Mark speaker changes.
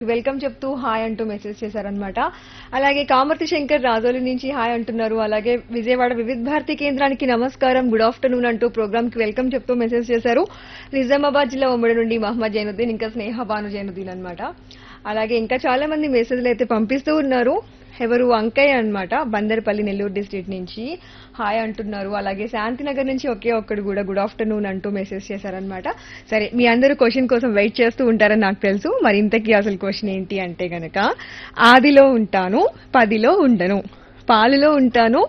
Speaker 1: welcome చెప్తూ hi అంటూ message చేశారనమాట అలాగే కామర్తి శంకర్ రాజోలి నుంచి హాయ్ అంటున్నారు అలాగే విజయవాడ వివిధ భారతి కేంద్రానికి నమస్కారం గుడ్ ఆఫ్టర్నూన్ అంటూ ప్రోగ్రామ్ కి వెల్కమ్ చెప్తూ మెసేజ్ చేశారు నిజామాబాద్ జిల్లా ఉమ్మడి నుండి మహమ్మద్ జైనుద్దీన్ ఇంకా స్నేహ భాను జైనుద్దీన్ అనమాట అలాగే ఇంకా చాలా మంది మెసేజ్లు అయితే పంపిస్తూ ఉన్నారు ఎవరు అంకయ్య అన్నమాట బందర్పల్లి నెల్లూరు డిస్ట్రిక్ట్ నుంచి హాయ్ అంటున్నారు అలాగే శాంతినగర్ నుంచి ఒకే ఒక్కడు కూడా గుడ్ ఆఫ్టర్నూన్ అంటూ మెసేజ్ చేశారనమాట సరే మీ అందరూ క్వశ్చన్ కోసం వెయిట్ చేస్తూ ఉంటారని నాకు తెలుసు మరి ఇంతకీ అసలు క్వశ్చన్ ఏంటి అంటే గనక ఆదిలో ఉంటాను పదిలో ఉండను పాలులో ఉంటాను